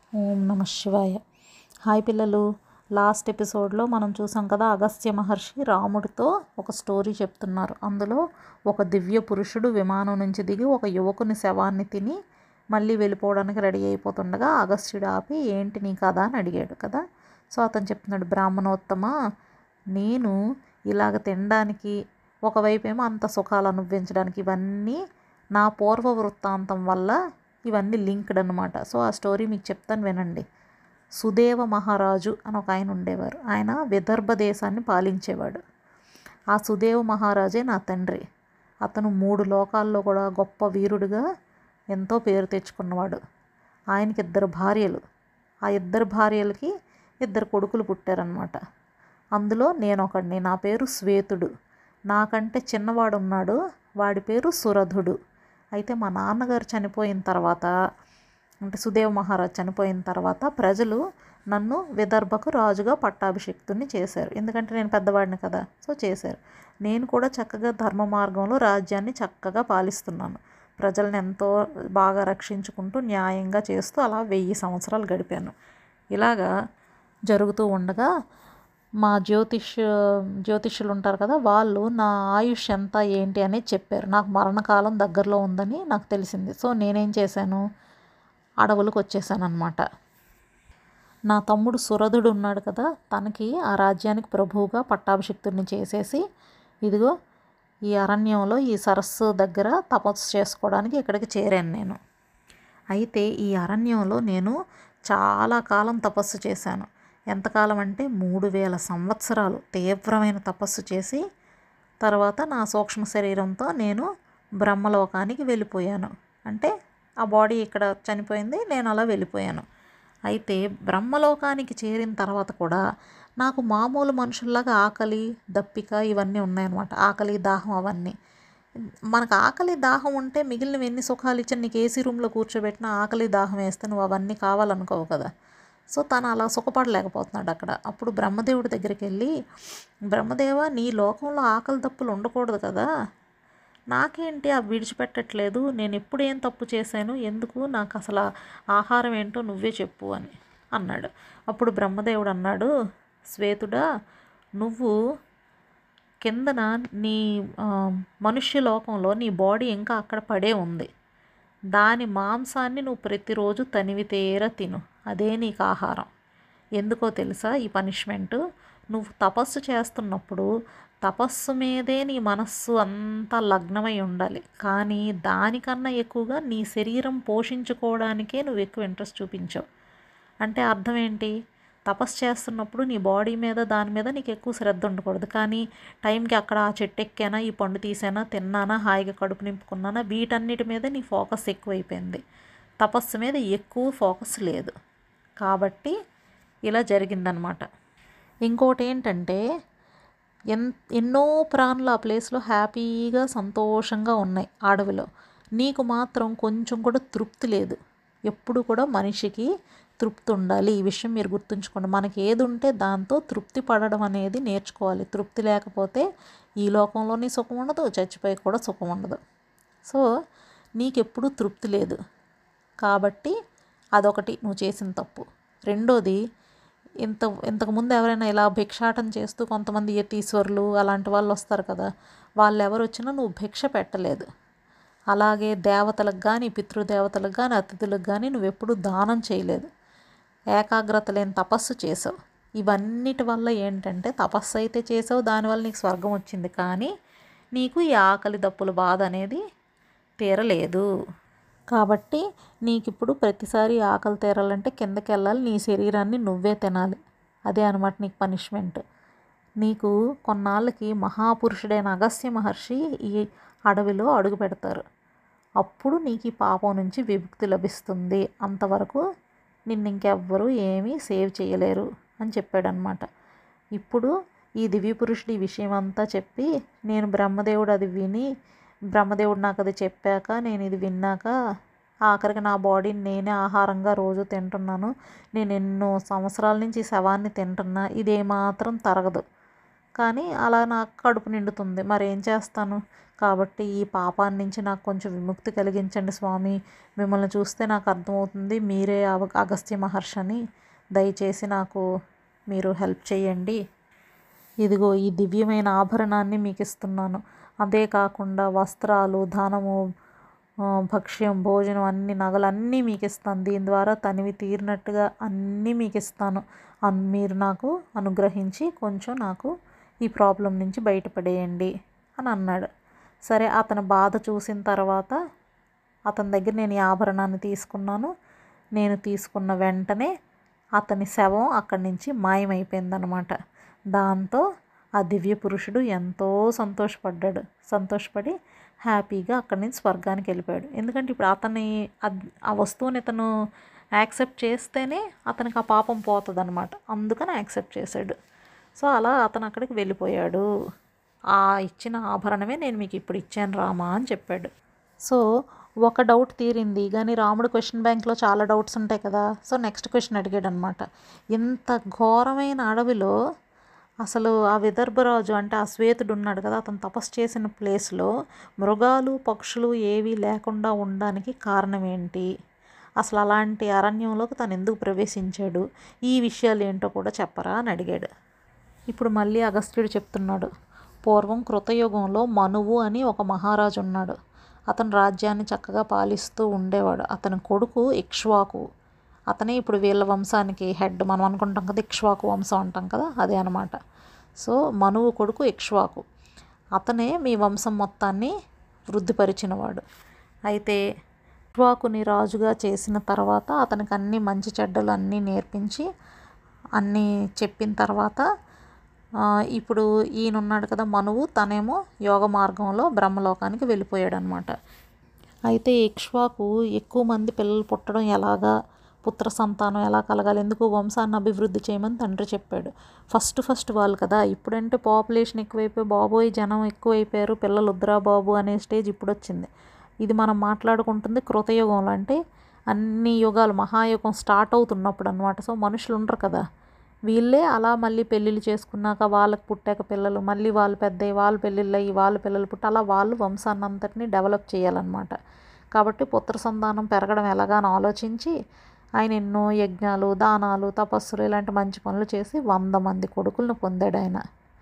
ఓం నమ శివాయ హాయ్ పిల్లలు లాస్ట్ ఎపిసోడ్లో మనం చూసాం కదా అగస్త్య మహర్షి రాముడితో ఒక స్టోరీ చెప్తున్నారు అందులో ఒక దివ్య పురుషుడు విమానం నుంచి దిగి ఒక యువకుని శవాన్ని తిని మళ్ళీ వెళ్ళిపోవడానికి రెడీ అయిపోతుండగా అగస్త్యుడు ఆపి ఏంటి నీ కథ అని అడిగాడు కదా సో అతను చెప్తున్నాడు బ్రాహ్మణోత్తమ నేను ఇలాగ తినడానికి ఒకవైపు ఏమో అంత సుఖాలు అనుభవించడానికి ఇవన్నీ నా పూర్వ వృత్తాంతం వల్ల ఇవన్నీ లింక్డ్ అనమాట సో ఆ స్టోరీ మీకు చెప్తాను వినండి సుదేవ మహారాజు అని ఒక ఆయన ఉండేవారు ఆయన విదర్భ దేశాన్ని పాలించేవాడు ఆ సుదేవ మహారాజే నా తండ్రి అతను మూడు లోకాల్లో కూడా గొప్ప వీరుడిగా ఎంతో పేరు తెచ్చుకున్నవాడు ఆయనకి ఇద్దరు భార్యలు ఆ ఇద్దరు భార్యలకి ఇద్దరు కొడుకులు పుట్టారనమాట అందులో నేను ఒకడిని నా పేరు శ్వేతుడు నాకంటే చిన్నవాడు ఉన్నాడు వాడి పేరు సురధుడు అయితే మా నాన్నగారు చనిపోయిన తర్వాత అంటే సుదేవ్ మహారాజ్ చనిపోయిన తర్వాత ప్రజలు నన్ను విదర్భకు రాజుగా పట్టాభిషిక్తుని చేశారు ఎందుకంటే నేను పెద్దవాడిని కదా సో చేశారు నేను కూడా చక్కగా ధర్మ మార్గంలో రాజ్యాన్ని చక్కగా పాలిస్తున్నాను ప్రజల్ని ఎంతో బాగా రక్షించుకుంటూ న్యాయంగా చేస్తూ అలా వెయ్యి సంవత్సరాలు గడిపాను ఇలాగా జరుగుతూ ఉండగా మా జ్యోతిష్ జ్యోతిష్యులు ఉంటారు కదా వాళ్ళు నా ఆయుష్ ఎంత ఏంటి అనేది చెప్పారు నాకు మరణకాలం దగ్గరలో ఉందని నాకు తెలిసింది సో నేనేం చేశాను అడవులకు వచ్చేసాను అనమాట నా తమ్ముడు సురధుడు ఉన్నాడు కదా తనకి ఆ రాజ్యానికి ప్రభువుగా పట్టాభిషిక్తుడిని చేసేసి ఇదిగో ఈ అరణ్యంలో ఈ సరస్సు దగ్గర తపస్సు చేసుకోవడానికి ఇక్కడికి చేరాను నేను అయితే ఈ అరణ్యంలో నేను చాలా కాలం తపస్సు చేశాను ఎంతకాలం అంటే మూడు వేల సంవత్సరాలు తీవ్రమైన తపస్సు చేసి తర్వాత నా సూక్ష్మ శరీరంతో నేను బ్రహ్మలోకానికి వెళ్ళిపోయాను అంటే ఆ బాడీ ఇక్కడ చనిపోయింది నేను అలా వెళ్ళిపోయాను అయితే బ్రహ్మలోకానికి చేరిన తర్వాత కూడా నాకు మామూలు మనుషుల్లాగా ఆకలి దప్పిక ఇవన్నీ ఉన్నాయన్నమాట ఆకలి దాహం అవన్నీ మనకు ఆకలి దాహం ఉంటే మిగిలినవి ఎన్ని సుఖాలు ఇచ్చి నీకు ఏసీ రూమ్లో కూర్చోబెట్టిన ఆకలి దాహం వేస్తే నువ్వు అవన్నీ కావాలనుకోవు కదా సో తను అలా సుఖపడలేకపోతున్నాడు అక్కడ అప్పుడు బ్రహ్మదేవుడి దగ్గరికి వెళ్ళి బ్రహ్మదేవ నీ లోకంలో ఆకలి తప్పులు ఉండకూడదు కదా నాకేంటి ఆ విడిచిపెట్టట్లేదు నేను ఎప్పుడు ఏం తప్పు చేశాను ఎందుకు నాకు అసలు ఆహారం ఏంటో నువ్వే చెప్పు అని అన్నాడు అప్పుడు బ్రహ్మదేవుడు అన్నాడు శ్వేతుడా నువ్వు కిందన నీ మనుష్య లోకంలో నీ బాడీ ఇంకా అక్కడ పడే ఉంది దాని మాంసాన్ని నువ్వు ప్రతిరోజు తనివి తేర తిను అదే నీకు ఆహారం ఎందుకో తెలుసా ఈ పనిష్మెంటు నువ్వు తపస్సు చేస్తున్నప్పుడు తపస్సు మీదే నీ మనస్సు అంతా లగ్నమై ఉండాలి కానీ దానికన్నా ఎక్కువగా నీ శరీరం పోషించుకోవడానికే నువ్వు ఎక్కువ ఇంట్రెస్ట్ చూపించావు అంటే అర్థం ఏంటి తపస్సు చేస్తున్నప్పుడు నీ బాడీ మీద దాని మీద నీకు ఎక్కువ శ్రద్ధ ఉండకూడదు కానీ టైంకి అక్కడ ఆ చెట్టు ఎక్కానా ఈ పండు తీసానా తిన్నానా హాయిగా కడుపు నింపుకున్నానా వీటన్నిటి మీద నీ ఫోకస్ ఎక్కువైపోయింది తపస్సు మీద ఎక్కువ ఫోకస్ లేదు కాబట్టి ఇలా జరిగిందనమాట ఇంకోటి ఏంటంటే ఎన్ ఎన్నో ప్రాణులు ఆ ప్లేస్లో హ్యాపీగా సంతోషంగా ఉన్నాయి అడవిలో నీకు మాత్రం కొంచెం కూడా తృప్తి లేదు ఎప్పుడు కూడా మనిషికి తృప్తి ఉండాలి ఈ విషయం మీరు గుర్తుంచుకోండి మనకి ఏది ఉంటే దాంతో తృప్తి పడడం అనేది నేర్చుకోవాలి తృప్తి లేకపోతే ఈ లోకంలోని సుఖం ఉండదు చచ్చిపోయి కూడా సుఖం ఉండదు సో నీకెప్పుడు తృప్తి లేదు కాబట్టి అదొకటి నువ్వు చేసిన తప్పు రెండోది ఇంత ఇంతకుముందు ఎవరైనా ఇలా భిక్షాటం చేస్తూ కొంతమంది యతీశ్వరులు అలాంటి వాళ్ళు వస్తారు కదా వాళ్ళు ఎవరు వచ్చినా నువ్వు భిక్ష పెట్టలేదు అలాగే దేవతలకు కానీ పితృదేవతలకు కానీ అతిథులకు కానీ నువ్వు ఎప్పుడు దానం చేయలేదు ఏకాగ్రత లేని తపస్సు చేసావు ఇవన్నిటి వల్ల ఏంటంటే తపస్సు అయితే చేసావు దానివల్ల నీకు స్వర్గం వచ్చింది కానీ నీకు ఈ ఆకలి దప్పుల బాధ అనేది తీరలేదు కాబట్టి నీకు ఇప్పుడు ప్రతిసారి ఆకలి తీరాలంటే కిందకి వెళ్ళాలి నీ శరీరాన్ని నువ్వే తినాలి అదే అనమాట నీకు పనిష్మెంట్ నీకు కొన్నాళ్ళకి మహాపురుషుడైన అగస్త్య మహర్షి ఈ అడవిలో అడుగు పెడతారు అప్పుడు నీకు ఈ పాపం నుంచి విముక్తి లభిస్తుంది అంతవరకు నిన్ను ఇంకెవ్వరూ ఏమీ సేవ్ చేయలేరు అని చెప్పాడనమాట ఇప్పుడు ఈ దివ్య పురుషుడు ఈ విషయం అంతా చెప్పి నేను బ్రహ్మదేవుడు అది విని బ్రహ్మదేవుడు నాకు అది చెప్పాక నేను ఇది విన్నాక ఆఖరికి నా బాడీని నేనే ఆహారంగా రోజు తింటున్నాను నేను ఎన్నో సంవత్సరాల నుంచి శవాన్ని తింటున్నా ఇదేమాత్రం తరగదు కానీ అలా నాకు కడుపు నిండుతుంది మరి ఏం చేస్తాను కాబట్టి ఈ పాపాన్ని నుంచి నాకు కొంచెం విముక్తి కలిగించండి స్వామి మిమ్మల్ని చూస్తే నాకు అర్థమవుతుంది మీరే అవ అగస్త్య మహర్షని దయచేసి నాకు మీరు హెల్ప్ చేయండి ఇదిగో ఈ దివ్యమైన ఆభరణాన్ని మీకు ఇస్తున్నాను అదే కాకుండా వస్త్రాలు ధనము ఆ, భక్ష్యం భోజనం అన్ని నగలు అన్నీ మీకు ఇస్తాను దీని ద్వారా తనివి తీరినట్టుగా అన్నీ మీకు ఇస్తాను అన్ మీరు నాకు అనుగ్రహించి కొంచెం నాకు ఈ ప్రాబ్లం నుంచి బయటపడేయండి అని అన్నాడు సరే అతని బాధ చూసిన తర్వాత అతని దగ్గర నేను ఈ ఆభరణాన్ని తీసుకున్నాను నేను తీసుకున్న వెంటనే అతని శవం అక్కడి నుంచి మాయమైపోయిందనమాట దాంతో ఆ దివ్య పురుషుడు ఎంతో సంతోషపడ్డాడు సంతోషపడి హ్యాపీగా అక్కడి నుంచి స్వర్గానికి వెళ్ళిపోయాడు ఎందుకంటే ఇప్పుడు అతని అద్- ఆ వస్తువుని ఇతను యాక్సెప్ట్ చేస్తేనే అతనికి ఆ పాపం పోతుంది అనమాట అందుకని యాక్సెప్ట్ చేశాడు సో అలా అతను అక్కడికి వెళ్ళిపోయాడు ఆ ఇచ్చిన ఆభరణమే నేను మీకు ఇప్పుడు ఇచ్చాను రామా అని చెప్పాడు సో ఒక డౌట్ తీరింది కానీ రాముడు క్వశ్చన్ బ్యాంక్లో చాలా డౌట్స్ ఉంటాయి కదా సో నెక్స్ట్ క్వశ్చన్ అడిగాడు అనమాట ఇంత ఘోరమైన అడవిలో అసలు ఆ విదర్భరాజు అంటే ఆ శ్వేతుడు ఉన్నాడు కదా అతను తపస్సు చేసిన ప్లేస్లో మృగాలు పక్షులు ఏవి లేకుండా ఉండడానికి కారణం ఏంటి అసలు అలాంటి అరణ్యంలోకి తను ఎందుకు ప్రవేశించాడు ఈ విషయాలు ఏంటో కూడా చెప్పరా అని అడిగాడు ఇప్పుడు మళ్ళీ అగస్త్యుడు చెప్తున్నాడు పూర్వం కృతయుగంలో మనువు అని ఒక మహారాజు ఉన్నాడు అతను రాజ్యాన్ని చక్కగా పాలిస్తూ ఉండేవాడు అతని కొడుకు ఇక్ష్వాకు అతనే ఇప్పుడు వీళ్ళ వంశానికి హెడ్ మనం అనుకుంటాం కదా ఇక్ష్వాకు వంశం అంటాం కదా అదే అనమాట సో మనువు కొడుకు ఇక్ష్వాకు అతనే మీ వంశం మొత్తాన్ని వృద్ధిపరిచినవాడు అయితే ఇక్ష్వాకుని రాజుగా చేసిన తర్వాత అతనికి అన్ని మంచి చెడ్డలు అన్నీ నేర్పించి అన్నీ చెప్పిన తర్వాత ఆ, ఇప్పుడు ఈయన ఉన్నాడు కదా మనువు తనేమో యోగ మార్గంలో బ్రహ్మలోకానికి వెళ్ళిపోయాడు అనమాట అయితే ఇక్ష్వాకు ఎక్కువ మంది పిల్లలు పుట్టడం ఎలాగా పుత్ర సంతానం ఎలా కలగాలి ఎందుకు వంశాన్ని అభివృద్ధి చేయమని తండ్రి చెప్పాడు ఫస్ట్ ఫస్ట్ వాళ్ళు కదా ఇప్పుడంటే పాపులేషన్ ఎక్కువైపోయి బాబోయ్ జనం ఎక్కువైపోయారు పిల్లలు వద్దురా బాబు అనే స్టేజ్ ఇప్పుడు వచ్చింది ఇది మనం మాట్లాడుకుంటుంది కృతయుగంలో అంటే అన్ని యుగాలు మహాయుగం స్టార్ట్ అవుతున్నప్పుడు అనమాట సో మనుషులు ఉండరు కదా వీళ్ళే అలా మళ్ళీ పెళ్ళిళ్ళు చేసుకున్నాక వాళ్ళకి పుట్టాక పిల్లలు మళ్ళీ వాళ్ళు పెద్ద వాళ్ళ పెళ్ళిళ్ళు అయ్యి వాళ్ళ పిల్లలు పుట్టి అలా వాళ్ళు వంశాన్ని అంతటిని డెవలప్ చేయాలన్నమాట కాబట్టి పుత్ర సంతానం పెరగడం ఎలాగా అని ఆలోచించి ఆయన ఎన్నో యజ్ఞాలు దానాలు తపస్సులు ఇలాంటి మంచి పనులు చేసి వంద మంది కొడుకులను పొందాడు ఆయన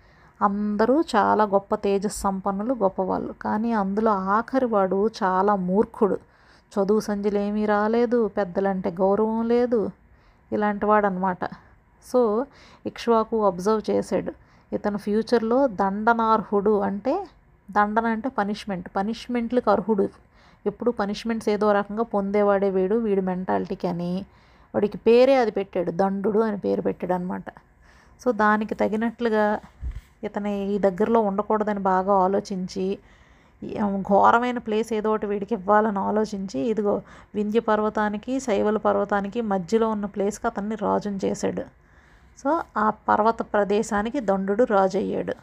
అందరూ చాలా గొప్ప తేజస్ సంపన్నులు గొప్పవాళ్ళు కానీ అందులో ఆఖరి వాడు చాలా మూర్ఖుడు చదువు సంధ్యలు ఏమీ రాలేదు పెద్దలంటే గౌరవం లేదు ఇలాంటి వాడు అనమాట సో ఇక్ష్వాకు అబ్జర్వ్ చేశాడు ఇతను ఫ్యూచర్లో దండనార్హుడు అంటే దండన అంటే పనిష్మెంట్ పనిష్మెంట్లకు అర్హుడు ఎప్పుడు పనిష్మెంట్స్ ఏదో రకంగా పొందేవాడే వీడు వీడి మెంటాలిటీకి అని వాడికి పేరే అది పెట్టాడు దండుడు అని పేరు పెట్టాడు అనమాట సో దానికి తగినట్లుగా ఇతని ఈ దగ్గరలో ఉండకూడదని బాగా ఆలోచించి ఈ ఘోరమైన ప్లేస్ ఏదో ఒకటి వీడికి ఇవ్వాలని ఆలోచించి ఇదిగో వింధ్య పర్వతానికి శైవల పర్వతానికి మధ్యలో ఉన్న ప్లేస్కి అతన్ని రాజుని చేశాడు సో ఆ పర్వత ప్రదేశానికి దండుడు రాజు అయ్యాడు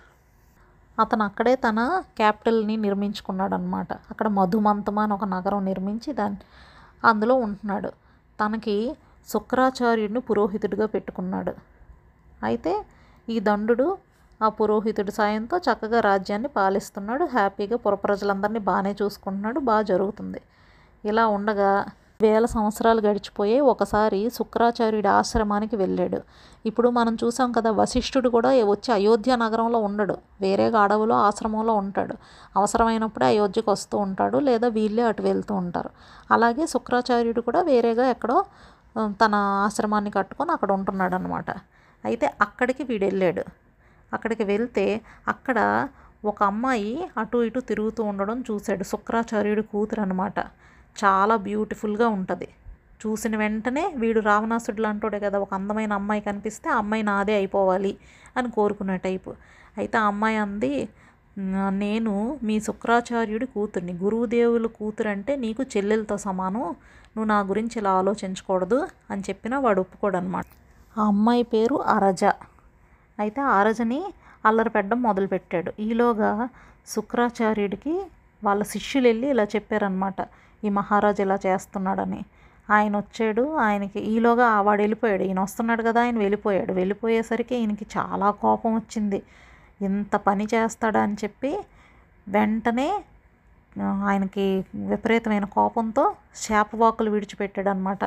అతను అక్కడే తన క్యాపిటల్ని నిర్మించుకున్నాడు అనమాట అక్కడ మధుమంతమ అని ఒక నగరం నిర్మించి దాని అందులో ఉంటున్నాడు తనకి శుక్రాచార్యుడిని పురోహితుడిగా పెట్టుకున్నాడు అయితే ఈ దండుడు ఆ పురోహితుడి సాయంతో చక్కగా రాజ్యాన్ని పాలిస్తున్నాడు హ్యాపీగా పురప్రజలందరినీ బాగానే చూసుకుంటున్నాడు బాగా జరుగుతుంది ఇలా ఉండగా వేల సంవత్సరాలు గడిచిపోయి ఒకసారి శుక్రాచార్యుడి ఆశ్రమానికి వెళ్ళాడు ఇప్పుడు మనం చూసాం కదా వశిష్ఠుడు కూడా వచ్చి అయోధ్య నగరంలో ఉండడు వేరే అడవిలో ఆశ్రమంలో ఉంటాడు అవసరమైనప్పుడే అయోధ్యకు వస్తూ ఉంటాడు లేదా వీళ్ళే అటు వెళ్తూ ఉంటారు అలాగే శుక్రాచార్యుడు కూడా వేరేగా ఎక్కడో ఆ, తన ఆశ్రమాన్ని కట్టుకొని అక్కడ ఉంటున్నాడు అనమాట అయితే అక్కడికి వీడు వెళ్ళాడు అక్కడికి వెళ్తే అక్కడ ఒక అమ్మాయి అటు ఇటు తిరుగుతూ ఉండడం చూశాడు శుక్రాచార్యుడి కూతురు అనమాట చాలా బ్యూటిఫుల్గా ఉంటుంది చూసిన వెంటనే వీడు రావణాసుడు లాంటోడే కదా ఒక అందమైన అమ్మాయి కనిపిస్తే ఆ అమ్మాయి నాదే అయిపోవాలి అని కోరుకునే టైపు అయితే ఆ అమ్మాయి అంది "నా- నేను మీ శుక్రాచార్యుడి కూతుర్ని గురువుదేవుల కూతురు అంటే నీకు చెల్లెలతో సమానం నువ్వు నా గురించి ఇలా ఆలోచించకూడదు అని చెప్పినా వాడు ఒప్పుకోడు అనమాట ఆ అమ్మాయి పేరు అరజ అయితే ఆ అరజని అల్లరి పెట్టడం మొదలుపెట్టాడు ఈలోగా శుక్రాచార్యుడికి వాళ్ళ శిష్యులు వెళ్ళి ఇలా చెప్పారనమాట ఈ మహారాజు ఇలా చేస్తున్నాడని ఆయన వచ్చాడు ఆయనకి ఈలోగా వాడు వెళ్ళిపోయాడు ఈయన వస్తున్నాడు కదా ఆయన వెళ్ళిపోయాడు వెళ్ళిపోయేసరికి ఈయనకి చాలా కోపం వచ్చింది ఇంత పని చేస్తాడా అని చెప్పి వెంటనే ఆ, ఆయనకి విపరీతమైన కోపంతో శాపవాకులు విడిచిపెట్టాడు అనమాట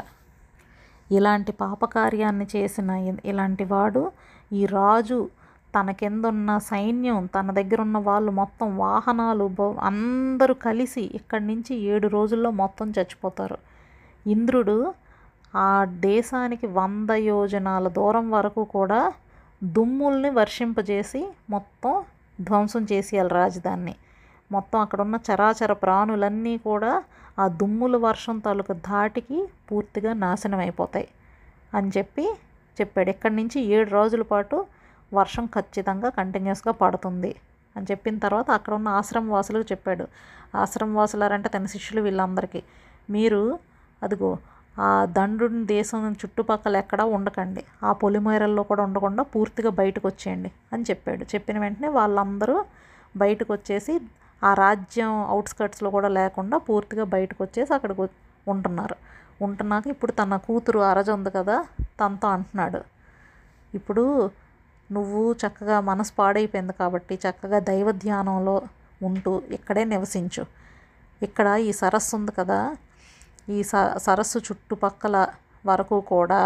ఇలాంటి పాపకార్యాన్ని చేసిన ఇ- ఇలాంటి వాడు ఈ రాజు తన కింద ఉన్న సైన్యం తన దగ్గర ఉన్న వాళ్ళు మొత్తం వాహనాలు బ- అందరూ కలిసి ఇక్కడి నుంచి ఏడు రోజుల్లో మొత్తం చచ్చిపోతారు ఇంద్రుడు ఆ దేశానికి వంద యోజనాల దూరం వరకు కూడా దుమ్ముల్ని వర్షింపజేసి మొత్తం ధ్వంసం చేసేయాలి రాజధానిని మొత్తం అక్కడ ఉన్న చరాచర ప్రాణులన్నీ కూడా ఆ దుమ్ముల వర్షం తాలూకు ధాటికి పూర్తిగా నాశనం అయిపోతాయి అని చెప్పి చెప్పాడు ఇక్కడి నుంచి ఏడు రోజుల పాటు వర్షం ఖచ్చితంగా కంటిన్యూస్గా పడుతుంది అని చెప్పిన తర్వాత అక్కడ ఉన్న ఆశ్రమ వాసులకు చెప్పాడు ఆశ్రమ వాసులారంటే తన శిష్యులు వీళ్ళందరికీ మీరు అదిగో ఆ దండుని దేశం చుట్టుపక్కల ఎక్కడా ఉండకండి ఆ పొలిమేరల్లో కూడా ఉండకుండా పూర్తిగా బయటకు వచ్చేయండి అని చెప్పాడు చెప్పిన వెంటనే వాళ్ళందరూ బయటకు వచ్చేసి ఆ రాజ్యం అవుట్స్కట్స్లో కూడా లేకుండా పూర్తిగా బయటకు వచ్చేసి అక్కడికి వ- ఉంటున్నారు ఉంటున్నాక ఇప్పుడు తన కూతురు అరజ ఉంది కదా తనతో అంటున్నాడు ఇప్పుడు నువ్వు చక్కగా మనసు పాడైపోయింది కాబట్టి చక్కగా దైవ ధ్యానంలో ఉంటూ ఇక్కడే నివసించు ఇక్కడ ఈ సరస్సు ఉంది కదా ఈ స సరస్సు చుట్టుపక్కల వరకు కూడా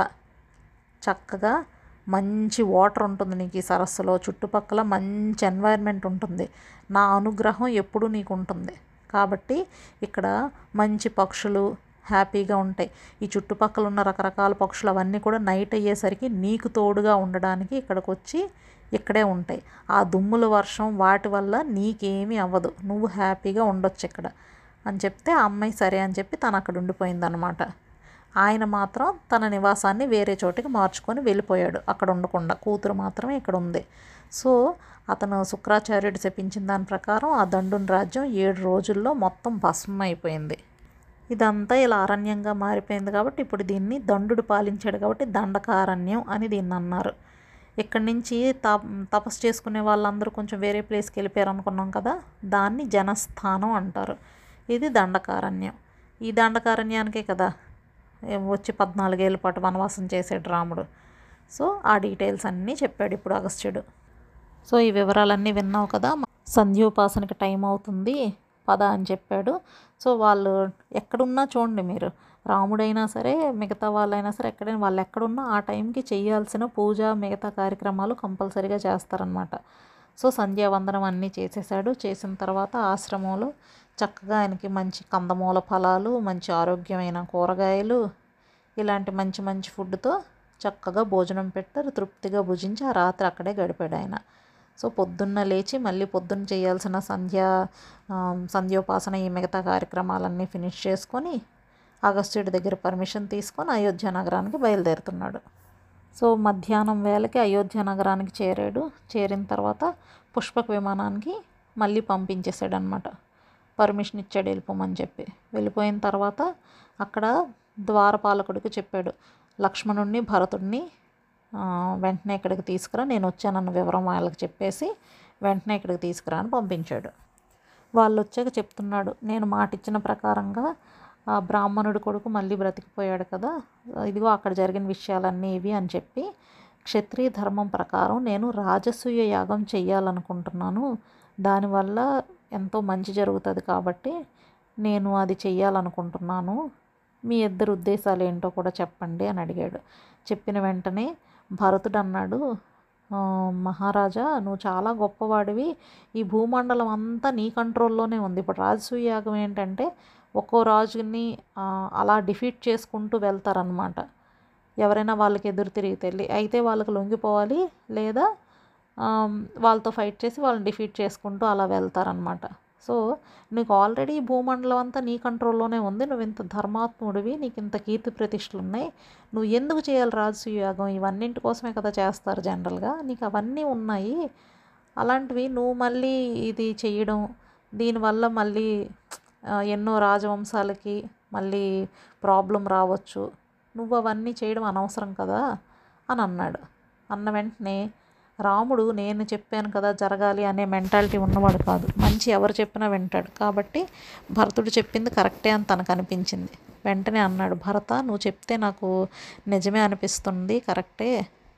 చక్కగా మంచి వాటర్ ఉంటుంది నీకు ఈ సరస్సులో చుట్టుపక్కల మంచి ఎన్వైర్న్మెంట్ ఉంటుంది నా అనుగ్రహం ఎప్పుడూ నీకు ఉంటుంది కాబట్టి ఇక్కడ మంచి పక్షులు హ్యాపీగా ఉంటాయి ఈ చుట్టుపక్కల ఉన్న రకరకాల పక్షులు అవన్నీ కూడా నైట్ అయ్యేసరికి నీకు తోడుగా ఉండడానికి ఇక్కడికి వచ్చి ఇక్కడే ఉంటాయి ఆ దుమ్ముల వర్షం వాటి వల్ల నీకేమీ అవ్వదు నువ్వు హ్యాపీగా ఉండొచ్చు ఇక్కడ అని చెప్తే ఆ అమ్మాయి సరే అని చెప్పి తను అక్కడ ఉండిపోయిందనమాట ఆయన మాత్రం తన నివాసాన్ని వేరే చోటికి మార్చుకొని వెళ్ళిపోయాడు అక్కడ ఉండకుండా కూతురు మాత్రమే ఇక్కడ ఉంది సో అతను శుక్రాచార్యుడు చెప్పించిన దాని ప్రకారం ఆ దండుని రాజ్యం ఏడు రోజుల్లో మొత్తం భస్మం అయిపోయింది ఇదంతా ఇలా అరణ్యంగా మారిపోయింది కాబట్టి ఇప్పుడు దీన్ని దండుడు పాలించాడు కాబట్టి దండకారణ్యం అని దీన్ని అన్నారు ఇక్కడి నుంచి త తపస్సు చేసుకునే వాళ్ళందరూ కొంచెం వేరే ప్లేస్కి వెళ్ళిపోయారు అనుకున్నాం కదా దాన్ని జనస్థానం అంటారు ఇది దండకారణ్యం ఈ దండకారణ్యానికే కదా ఏ- వచ్చి పద్నాలుగేళ్ళ పాటు వనవాసం చేసాడు రాముడు సో ఆ డీటెయిల్స్ అన్నీ చెప్పాడు ఇప్పుడు అగస్త్యుడు సో ఈ వివరాలన్నీ విన్నావు కదా సంధ్యోపాసనకి టైం అవుతుంది పద అని చెప్పాడు సో వాళ్ళు ఎక్కడున్నా చూడండి మీరు రాముడైనా సరే మిగతా వాళ్ళైనా సరే ఎక్కడైనా వాళ్ళు ఎక్కడున్నా ఆ టైంకి చేయాల్సిన పూజ మిగతా కార్యక్రమాలు కంపల్సరీగా చేస్తారనమాట సో సంధ్యావందనం అన్నీ చేసేసాడు చేసిన తర్వాత ఆశ్రమంలో చక్కగా ఆయనకి మంచి కందమూల ఫలాలు మంచి ఆరోగ్యమైన కూరగాయలు ఇలాంటి మంచి మంచి ఫుడ్తో చక్కగా భోజనం పెట్టారు తృప్తిగా భుజించి ఆ రాత్రి అక్కడే గడిపాడు ఆయన సో పొద్దున్న లేచి మళ్ళీ పొద్దున్న చేయాల్సిన సంధ్యా ఆ, సంధ్యోపాసన ఈ మిగతా కార్యక్రమాలన్నీ ఫినిష్ చేసుకొని అగస్త్యుడి దగ్గర పర్మిషన్ తీసుకొని అయోధ్య నగరానికి బయలుదేరుతున్నాడు సో మధ్యాహ్నం వేళకి అయోధ్య నగరానికి చేరాడు చేరిన తర్వాత పుష్పక విమానానికి మళ్ళీ పంపించేశాడు అనమాట పర్మిషన్ ఇచ్చాడు వెళ్ళిపోమని చెప్పి వెళ్ళిపోయిన తర్వాత అక్కడ ద్వారపాలకుడికి చెప్పాడు లక్ష్మణుడిని భరతుడిని ఆ, వెంటనే ఇక్కడికి తీసుకురా నేను వచ్చానన్న వివరం వాళ్ళకి చెప్పేసి వెంటనే ఇక్కడికి తీసుకురా అని పంపించాడు వాళ్ళు వచ్చాక చెప్తున్నాడు నేను మాట ఇచ్చిన ప్రకారంగా ఆ బ్రాహ్మణుడి కొడుకు మళ్ళీ బ్రతికిపోయాడు కదా ఇదిగో అక్కడ జరిగిన విషయాలన్నీ ఇవి అని చెప్పి క్షత్రియ ధర్మం ప్రకారం నేను రాజసూయ యాగం చెయ్యాలనుకుంటున్నాను దానివల్ల ఎంతో మంచి జరుగుతుంది కాబట్టి నేను అది చెయ్యాలనుకుంటున్నాను మీ ఇద్దరు ఉద్దేశాలు ఏంటో కూడా చెప్పండి అని అడిగాడు చెప్పిన వెంటనే భరతుడు అన్నాడు "ఆ, మహారాజా నువ్వు చాలా గొప్పవాడివి ఈ భూమండలం అంతా నీ కంట్రోల్లోనే ఉంది ఇప్పుడు రాజసూయ యాగం ఏంటంటే ఒక్కో రాజుని ఆ, అలా డిఫీట్ చేసుకుంటూ వెళ్తారనమాట ఎవరైనా వాళ్ళకి ఎదురు తిరిగి తెలి అయితే వాళ్ళకి లొంగిపోవాలి లేదా ఆమ్, వాళ్ళతో ఫైట్ చేసి వాళ్ళని డిఫీట్ చేసుకుంటూ అలా వెళ్తారనమాట సో నీకు ఆల్రెడీ ఈ భూమండలం అంతా నీ కంట్రోల్లోనే ఉంది నువ్వు ఇంత ధర్మాత్ముడివి నీకు ఇంత కీర్తి ప్రతిష్టలు ఉన్నాయి నువ్వు ఎందుకు చేయాలి రాజసూయ యాగం ఇవన్నింటి కోసమే కదా చేస్తారు జనరల్గా నీకు అవన్నీ ఉన్నాయి అలాంటివి నువ్వు మళ్ళీ ఇది చేయడం దీనివల్ల మళ్ళీ ఆ, ఎన్నో రాజవంశాలకి మళ్ళీ ప్రాబ్లం రావచ్చు నువ్వు అవన్నీ చేయడం అనవసరం కదా అని అన్నాడు అన్న వెంటనే రాముడు నేను చెప్పాను కదా జరగాలి అనే మెంటాలిటీ ఉన్నవాడు కాదు మంచి ఎవరు చెప్పినా వింటాడు కాబట్టి భరతుడు చెప్పింది కరెక్టే అని తనకు అనిపించింది వెంటనే అన్నాడు భరత నువ్వు చెప్తే నాకు నిజమే అనిపిస్తుంది కరెక్టే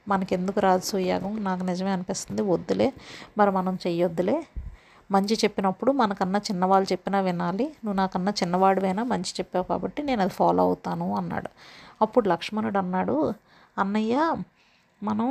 మనకెందుకు రాజసూయాగం నాకు నిజమే అనిపిస్తుంది వద్దులే మరి మనం చెయ్యొద్దులే మంచి చెప్పినప్పుడు మనకన్నా చిన్నవాళ్ళు చెప్పినా వినాలి నువ్వు నాకన్నా చిన్నవాడివైనా మంచి చెప్పావు కాబట్టి నేను అది ఫాలో అవుతాను అన్నాడు అప్పుడు లక్ష్మణుడు అన్నాడు అన్నయ్య మనం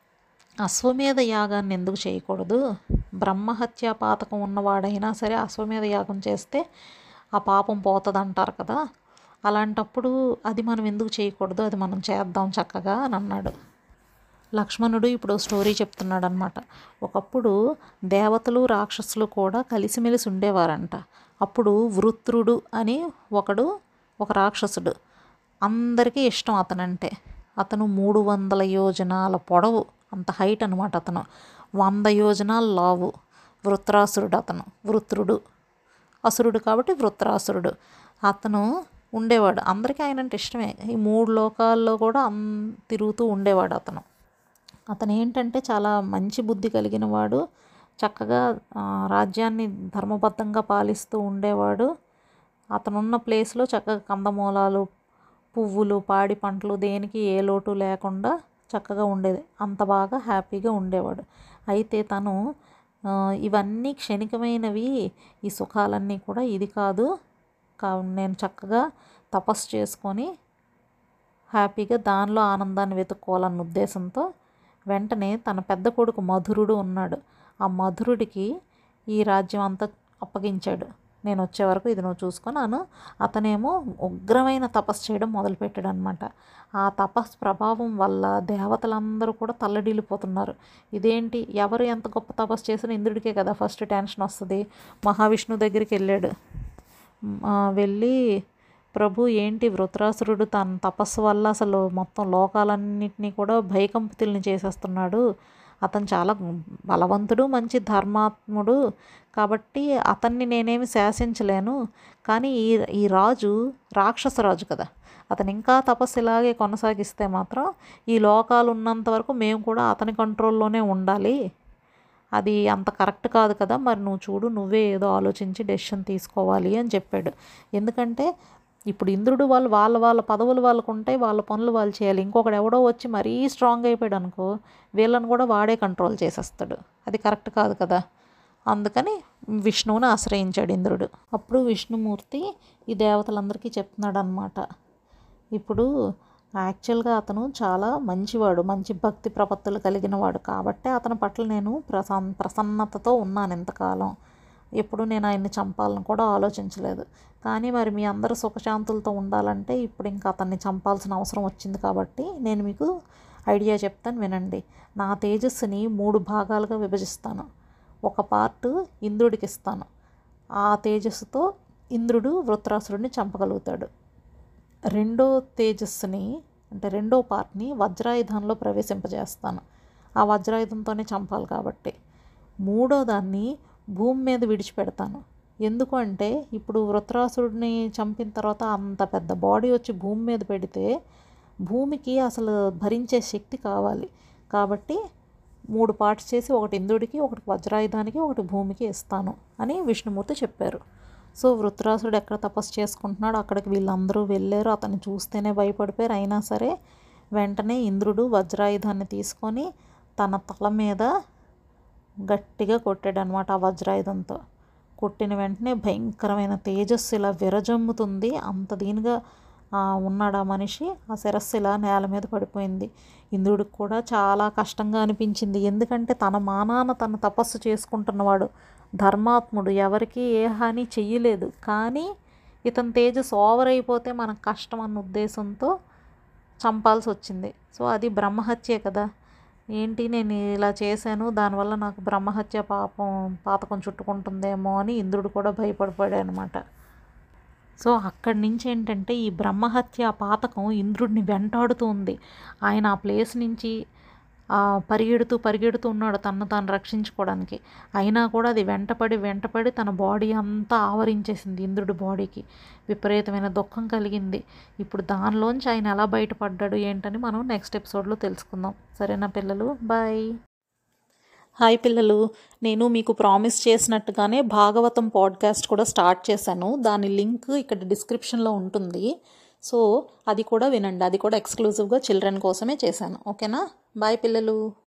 అశ్వమేధ యాగాన్ని ఎందుకు చేయకూడదు బ్రహ్మహత్య పాతకం ఉన్నవాడైనా సరే అశ్వమేధ యాగం చేస్తే ఆ పాపం పోతుంది అంటారు కదా అలాంటప్పుడు అది మనం ఎందుకు చేయకూడదు అది మనం చేద్దాం చక్కగా అని అన్నాడు లక్ష్మణుడు ఇప్పుడు స్టోరీ చెప్తున్నాడు అనమాట ఒకప్పుడు దేవతలు రాక్షసులు కూడా కలిసిమెలిసి ఉండేవారంట అప్పుడు వృత్రుడు అని ఒకడు ఒక రాక్షసుడు అందరికీ ఇష్టం అతనంటే అతను మూడు వందల యోజనాల పొడవు అంత హైట్ అనమాట అతను వంద యోజనాల లావు వృత్రాసురుడు అతను వృత్రుడు అసురుడు కాబట్టి వృత్రాసురుడు అతను ఉండేవాడు అందరికీ ఆయన అంటే ఇష్టమే ఈ మూడు లోకాల్లో కూడా అం తిరుగుతూ ఉండేవాడు అతను అతను ఏంటంటే చాలా మంచి బుద్ధి కలిగిన వాడు చక్కగా ఆ, రాజ్యాన్ని ధర్మబద్ధంగా పాలిస్తూ ఉండేవాడు అతనున్న ప్లేస్లో చక్కగా కందమూలాలు పువ్వులు పాడి పంటలు దేనికి ఏ లోటు లేకుండా చక్కగా ఉండేది అంత బాగా హ్యాపీగా ఉండేవాడు అయితే తను ఆ, ఇవన్నీ క్షణికమైనవి ఈ సుఖాలన్నీ కూడా ఇది కాదు కా నేను చక్కగా తపస్సు చేసుకొని హ్యాపీగా దానిలో ఆనందాన్ని వెతుక్కోవాలన్న ఉద్దేశంతో వెంటనే తన పెద్ద కొడుకు మధురుడు ఉన్నాడు ఆ మధురుడికి ఈ రాజ్యం అంతా అప్పగించాడు నేను వచ్చే వరకు ఇది నువ్వు చూసుకున్నాను అతనేమో ఉగ్రమైన తపస్సు చేయడం మొదలుపెట్టాడు అనమాట ఆ తపస్సు ప్రభావం వల్ల దేవతలందరూ కూడా తల్లడిల్లిపోతున్నారు ఇదేంటి ఎవరు ఎంత గొప్ప తపస్సు చేసినా ఇంద్రుడికే కదా ఫస్ట్ టెన్షన్ వస్తుంది మహావిష్ణువు దగ్గరికి వెళ్ళాడు ఆ, వెళ్ళి ప్రభు ఏంటి వృత్రాసురుడు తన తపస్సు వల్ల అసలు మొత్తం లోకాలన్నింటినీ కూడా భయకంపితుల్ని చేసేస్తున్నాడు అతను చాలా బలవంతుడు మంచి ధర్మాత్ముడు కాబట్టి అతన్ని నేనేమి శాసించలేను కానీ ఈ ఈ రాజు రాక్షస రాజు కదా అతను ఇంకా తపస్సు ఇలాగే కొనసాగిస్తే మాత్రం ఈ లోకాలు ఉన్నంత వరకు మేము కూడా అతని కంట్రోల్లోనే ఉండాలి అది అంత కరెక్ట్ కాదు కదా మరి నువ్వు చూడు నువ్వే ఏదో ఆలోచించి డెసిషన్ తీసుకోవాలి అని చెప్పాడు ఎందుకంటే ఇప్పుడు ఇంద్రుడు వాళ్ళు వాళ్ళ వాళ్ళ పదవులు వాళ్ళకు ఉంటాయి వాళ్ళ పనులు వాళ్ళు చేయాలి ఇంకొకడు ఎవడో వచ్చి మరీ స్ట్రాంగ్ అయిపోయాడు అనుకో వీళ్ళని కూడా వాడే కంట్రోల్ చేసేస్తాడు అది కరెక్ట్ కాదు కదా అందుకని విష్ణువుని ఆశ్రయించాడు ఇంద్రుడు అప్పుడు విష్ణుమూర్తి ఈ దేవతలందరికీ చెప్తున్నాడు అనమాట ఇప్పుడు యాక్చువల్గా అతను చాలా మంచివాడు మంచి భక్తి ప్రపత్తులు కలిగిన వాడు కాబట్టి అతని పట్ల నేను ప్రసన్ ప్రసన్నతతో ఉన్నాను ఇంతకాలం ఎప్పుడు నేను ఆయన్ని చంపాలని కూడా ఆలోచించలేదు కానీ మరి మీ అందరూ సుఖశాంతులతో ఉండాలంటే ఇప్పుడు ఇంకా అతన్ని చంపాల్సిన అవసరం వచ్చింది కాబట్టి నేను మీకు ఐడియా చెప్తాను వినండి నా తేజస్సుని మూడు భాగాలుగా విభజిస్తాను ఒక పార్ట్ ఇంద్రుడికి ఇస్తాను ఆ తేజస్సుతో ఇంద్రుడు వృత్రాసురుడిని చంపగలుగుతాడు రెండో తేజస్సుని అంటే రెండో పార్ట్ని వజ్రాయుధంలో ప్రవేశింపజేస్తాను ఆ వజ్రాయుధంతోనే చంపాలి కాబట్టి మూడో దాన్ని భూమి మీద విడిచిపెడతాను ఎందుకు అంటే ఇప్పుడు వృత్రాసురుడిని చంపిన తర్వాత అంత పెద్ద బాడీ వచ్చి భూమి మీద పెడితే భూమికి అసలు భరించే శక్తి కావాలి కాబట్టి మూడు పార్ట్స్ చేసి ఒకటి ఇంద్రుడికి ఒకటి వజ్రాయుధానికి ఒకటి భూమికి ఇస్తాను అని విష్ణుమూర్తి చెప్పారు సో వృత్రాసురుడు ఎక్కడ తపస్సు చేసుకుంటున్నాడో అక్కడికి వీళ్ళందరూ వెళ్ళారు అతన్ని చూస్తేనే భయపడిపోయారు అయినా సరే వెంటనే ఇంద్రుడు వజ్రాయుధాన్ని తీసుకొని తన తల మీద గట్టిగా కొట్టాడు అనమాట ఆ వజ్రాయుధంతో కొట్టిన వెంటనే భయంకరమైన తేజస్సు ఇలా విరజమ్ముతుంది అంత దీనిగా ఆ, ఉన్నాడు ఆ మనిషి ఆ శిరస్సు ఇలా నేల మీద పడిపోయింది ఇంద్రుడికి కూడా చాలా కష్టంగా అనిపించింది ఎందుకంటే తన మానాన తన తపస్సు చేసుకుంటున్నవాడు ధర్మాత్ముడు ఎవరికి ఏ హాని చెయ్యలేదు కానీ ఇతని తేజస్ ఓవర్ అయిపోతే మనకు కష్టం అన్న ఉద్దేశంతో చంపాల్సి వచ్చింది సో అది బ్రహ్మహత్యే కదా ఏంటి నేను ఇలా చేశాను దానివల్ల నాకు బ్రహ్మహత్య పాపం పాతకం చుట్టుకుంటుందేమో అని ఇంద్రుడు కూడా భయపడిపోయాడు అనమాట సో అక్కడి నుంచి ఏంటంటే ఈ బ్రహ్మహత్య పాతకం ఇంద్రుడిని వెంటాడుతూ ఉంది ఆయన ఆ ప్లేస్ నుంచి ఆ, పరిగెడుతూ పరిగెడుతూ ఉన్నాడు తను తాను రక్షించుకోవడానికి అయినా కూడా అది వెంటపడి వెంటపడి తన బాడీ అంతా ఆవరించేసింది ఇంద్రుడి బాడీకి విపరీతమైన దుఃఖం కలిగింది ఇప్పుడు దానిలోంచి ఆయన ఎలా బయటపడ్డాడు ఏంటని మనం నెక్స్ట్ ఎపిసోడ్లో తెలుసుకుందాం సరేనా పిల్లలు బాయ్ హాయ్ పిల్లలు నేను మీకు ప్రామిస్ చేసినట్టుగానే భాగవతం పాడ్కాస్ట్ కూడా స్టార్ట్ చేశాను దాని లింక్ ఇక్కడ డిస్క్రిప్షన్లో ఉంటుంది సో అది కూడా వినండి అది కూడా ఎక్స్క్లూజివ్గా చిల్డ్రన్ కోసమే చేశాను ఓకేనా బాయ్ పిల్లలు